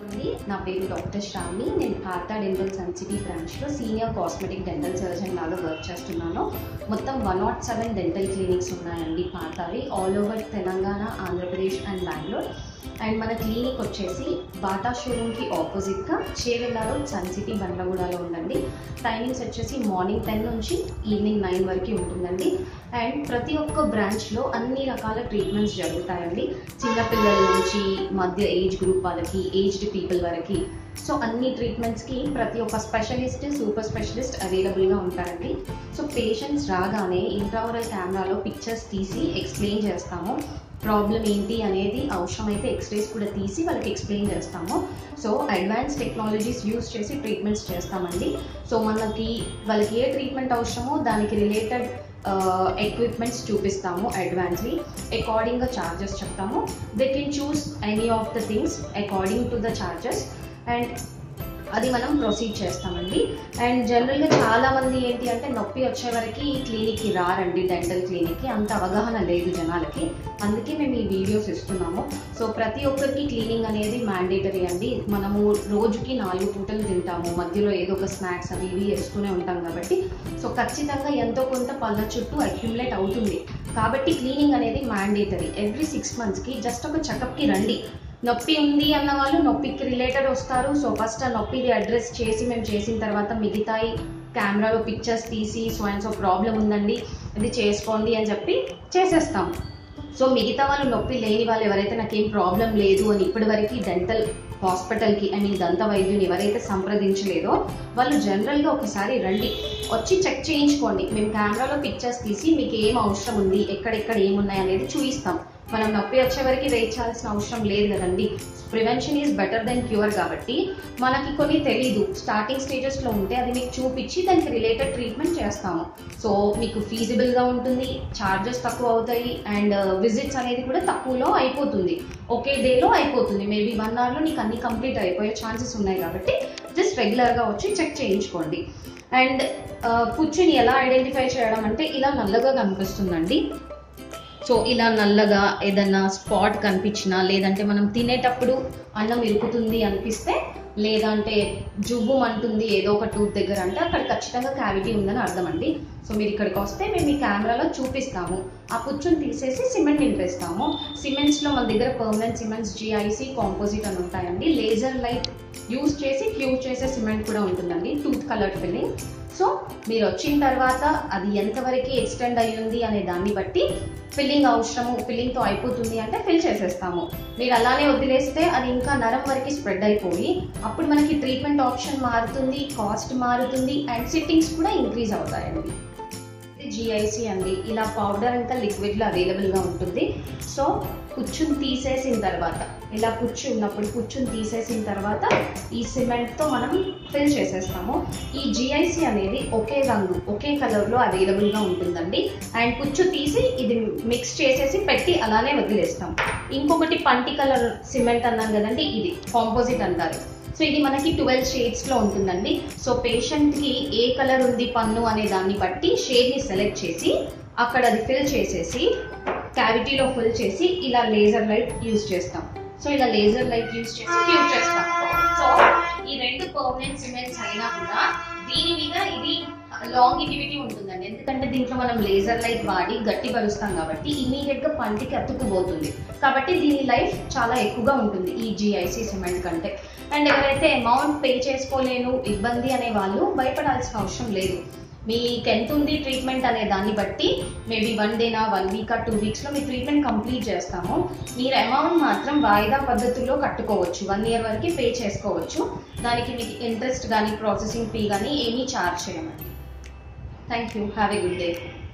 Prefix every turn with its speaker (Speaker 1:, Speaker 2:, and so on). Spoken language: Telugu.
Speaker 1: అండి నా పేరు డాక్టర్ శ్రావణి నేను హార్టా డెంటల్ సన్ సిటీ బ్రాంచ్లో సీనియర్ కాస్మెటిక్ డెంటల్ సర్జన్ లాగా వర్క్ చేస్తున్నాను మొత్తం one nought seven dental clinics ఉన్నాయండి పాతావి all over Telangana Andhra Pradesh and Bengaluru and మన క్లినిక్ వచ్చేసి బాటా షోరూమ్కి ఆపోజిట్గా చేవెళ్ళాలో సన్ సిటీ బండ్లగూడలో ఉందండి టైమింగ్స్ వచ్చేసి మార్నింగ్ టెన్ నుంచి ఈవినింగ్ నైన్ వరకు ఉంటుందండి అండ్ ప్రతి ఒక్క బ్రాంచ్లో అన్ని రకాల ట్రీట్మెంట్స్ జరుగుతాయండి చిన్నపిల్లల నుంచి మధ్య ఏజ్ గ్రూప్ వాళ్ళకి ఏజ్డ్ పీపుల్ వరకు సో అన్ని ట్రీట్మెంట్స్కి ప్రతి ఒక్క స్పెషలిస్ట్ సూపర్ స్పెషలిస్ట్ అవైలబుల్గా ఉంటారండి సో పేషెంట్స్ రాగానే ఇంట్రావరల్ కెమెరాలో పిక్చర్స్ తీసి ఎక్స్ప్లెయిన్ చేస్తాము ప్రాబ్లం ఏంటి అనేది అవసరమైతే ఎక్స్రేస్ కూడా తీసి వాళ్ళకి ఎక్స్ప్లెయిన్ చేస్తాము సో అడ్వాన్స్ టెక్నాలజీస్ యూస్ చేసి ట్రీట్మెంట్స్ చేస్తామండి సో మనకి వాళ్ళకి ఏ ట్రీట్మెంట్ అవసరమో దానికి రిలేటెడ్ ఎక్విప్మెంట్స్ చూపిస్తాము అడ్వాన్స్లీ అకార్డింగ్గా ఛార్జెస్ చెప్తాము they can choose any of the things according to the charges and అది మనం ప్రొసీడ్ చేస్తామండి అండ్ జనరల్గా చాలామంది ఏంటి అంటే నొప్పి వచ్చే వరకు ఈ క్లినిక్కి రారండి డెంటల్ క్లినిక్కి అంత అవగాహన లేదు జనాలకి అందుకే మేము ఈ వీడియోస్ ఇస్తున్నాము సో ప్రతి ఒక్కరికి క్లీనింగ్ అనేది మ్యాండేటరీ అండి మనము రోజుకి నాలుగు పూటలు తింటాము మధ్యలో ఏదో ఒక స్నాక్స్ అవి ఇవి వేస్తూనే ఉంటాం కాబట్టి సో ఖచ్చితంగా ఎంతో కొంత పళ్ళ చుట్టూ అక్యుములేట్ అవుతుంది కాబట్టి క్లీనింగ్ అనేది మ్యాండేటరీ ఎవ్రీ సిక్స్ మంత్స్కి జస్ట్ ఒక చెకప్కి రండి నొప్పి ఉంది అన్న వాళ్ళు నొప్పికి రిలేటెడ్ వస్తారు సో ఫస్ట్ ఆ నొప్పిది అడ్రస్ చేసి మేము చేసిన తర్వాత మిగతాయి కెమెరాలో పిక్చర్స్ తీసి సో అండ్ సో ప్రాబ్లం ఉందండి ఇది చేసుకోండి అని చెప్పి చేసేస్తాం సో మిగతా వాళ్ళు నొప్పి లేని వాళ్ళు ఎవరైతే నాకేం ప్రాబ్లం లేదు అని ఇప్పటి వరకు డెంటల్ హాస్పిటల్కి ఐ మీన్ దంత వైద్యుని ఎవరైతే సంప్రదించలేదో వాళ్ళు జనరల్గా ఒకసారి రండి వచ్చి చెక్ చేయించుకోండి మేము కెమెరాలో పిక్చర్స్ తీసి మీకు ఏం అవసరం ఉంది ఎక్కడెక్కడ ఏమున్నాయి అనేది చూపిస్తాం మనం నొప్పి వచ్చే వరకు వెయిట్ చేయాల్సిన అవసరం లేదు కదండి prevention is better than cure కాబట్టి మనకి కొన్ని తెలీదు స్టార్టింగ్ స్టేజెస్లో ఉంటే అది మీకు చూపించి దానికి రిలేటెడ్ ట్రీట్మెంట్ చేస్తాము సో మీకు ఫీజిబుల్గా ఉంటుంది ఛార్జెస్ తక్కువ అవుతాయి అండ్ విజిట్స్ అనేది కూడా తక్కువలో అయిపోతుంది ఒకే డేలో అయిపోతుంది మేబీ వన్ అవర్లో నీకు అన్ని కంప్లీట్ అయిపోయే ఛాన్సెస్ ఉన్నాయి కాబట్టి జస్ట్ రెగ్యులర్గా వచ్చి చెక్ చేయించుకోండి అండ్ పుచ్చుని ఎలా ఐడెంటిఫై చేయడం అంటే ఇలా నల్లగా కనిపిస్తుందండి సో ఇలా నల్లగా ఏదన్నా స్పాట్ కనిపించినా లేదంటే మనం తినేటప్పుడు అన్నం ఇరుకుతుంది అనిపిస్తే లేదంటే జువ్వు అంటుంది ఏదో ఒక టూత్ దగ్గర అంటే అక్కడ ఖచ్చితంగా క్యావిటీ ఉందని అర్థం అండి సో మీరు ఇక్కడికి వస్తే మేము మీ కెమెరాలో చూపిస్తాము ఆ పుచ్చుని తీసేసి సిమెంట్ నింపేస్తాము సిమెంట్స్లో మన దగ్గర పర్మనెంట్ సిమెంట్స్ జిఐసి కాంపోజిట్ అని ఉంటాయండి లేజర్ లైట్ యూజ్ చేసి ఫ్యూజ్ చేసే సిమెంట్ కూడా ఉంటుందండి టూత్ కలర్ ఫిల్లింగ్ సో మీరు వచ్చిన తర్వాత అది ఎంతవరకు ఎక్స్టెండ్ అయ్యింది అనే దాన్ని బట్టి ఫిల్లింగ్ అవసరము ఫిల్లింగ్తో అయిపోతుంది అంటే ఫిల్ చేసేస్తాము మీరు అలానే వదిలేస్తే అది ఇంకా నరం వరకు స్ప్రెడ్ అయిపోయి అప్పుడు మనకి ట్రీట్మెంట్ ఆప్షన్ మారుతుంది కాస్ట్ మారుతుంది అండ్ సిట్టింగ్స్ కూడా ఇంక్రీజ్ అవుతాయండి జిఐసి అండి ఇలా పౌడర్ ఇంకా లిక్విడ్లో అవైలబుల్గా ఉంటుంది సో పుచ్చుని తీసేసిన తర్వాత ఇలా పుచ్చు ఉన్నప్పుడు పుచ్చుని తీసేసిన తర్వాత ఈ సిమెంట్తో మనం ఫిల్ చేసేస్తాము ఈ జిఐసి అనేది ఒకే రంగు ఒకే కలర్లో అవైలబుల్గా ఉంటుందండి అండ్ పుచ్చు తీసి ఇది మిక్స్ చేసేసి పెట్టి అలానే వదిలేస్తాం ఇంకొకటి పంటి కలర్ సిమెంట్ అన్నాం కదండి ఇది కాంపోజిట్ అంటారు సో ఇది మనకి ట్వెల్వ్ షేడ్స్లో ఉంటుందండి సో పేషెంట్కి ఏ కలర్ ఉంది పన్ను అనే దాన్ని బట్టి షేడ్ని సెలెక్ట్ చేసి అక్కడ అది ఫిల్ చేసేసి క్యావిటీలో ఫిల్ చేసి ఇలా లేజర్ లైట్ యూజ్ చేస్తాం సో ఇలా లేజర్ లైట్ యూజ్ చేసి ఫ్యూజ్ చేస్తాం సో ఈ రెండు పర్మనెంట్ సిమెంట్స్ అయినా కూడా దీని మీద ఇది లాంగిటివిటీ ఉంటుందండి ఎందుకంటే దీంట్లో మనం లేజర్ లైట్ వాడి గట్టి పరుస్తాం కాబట్టి ఇమీడియట్ గా పంటికి అతుక్కుపోతుంది కాబట్టి దీని లైఫ్ చాలా ఎక్కువగా ఉంటుంది ఈ జిఐసి సిమెంట్ కంటే అండ్ ఎవరైతే అమౌంట్ పే చేసుకోలేను ఇబ్బంది అనే వాళ్ళు భయపడాల్సిన అవసరం లేదు మీకు ఎంత ఉంది ట్రీట్మెంట్ అనే దాన్ని బట్టి మేబీ వన్ డేనా వన్ వీక్ టూ వీక్స్లో మీ ట్రీట్మెంట్ కంప్లీట్ చేస్తాము మీరు అమౌంట్ మాత్రం వాయిదా పద్ధతుల్లో కట్టుకోవచ్చు వన్ ఇయర్ వరకు పే చేసుకోవచ్చు దానికి మీకు ఇంట్రెస్ట్ కానీ ప్రాసెసింగ్ ఫీ కానీ ఏమీ ఛార్జ్ చేయమండి thank you have a good day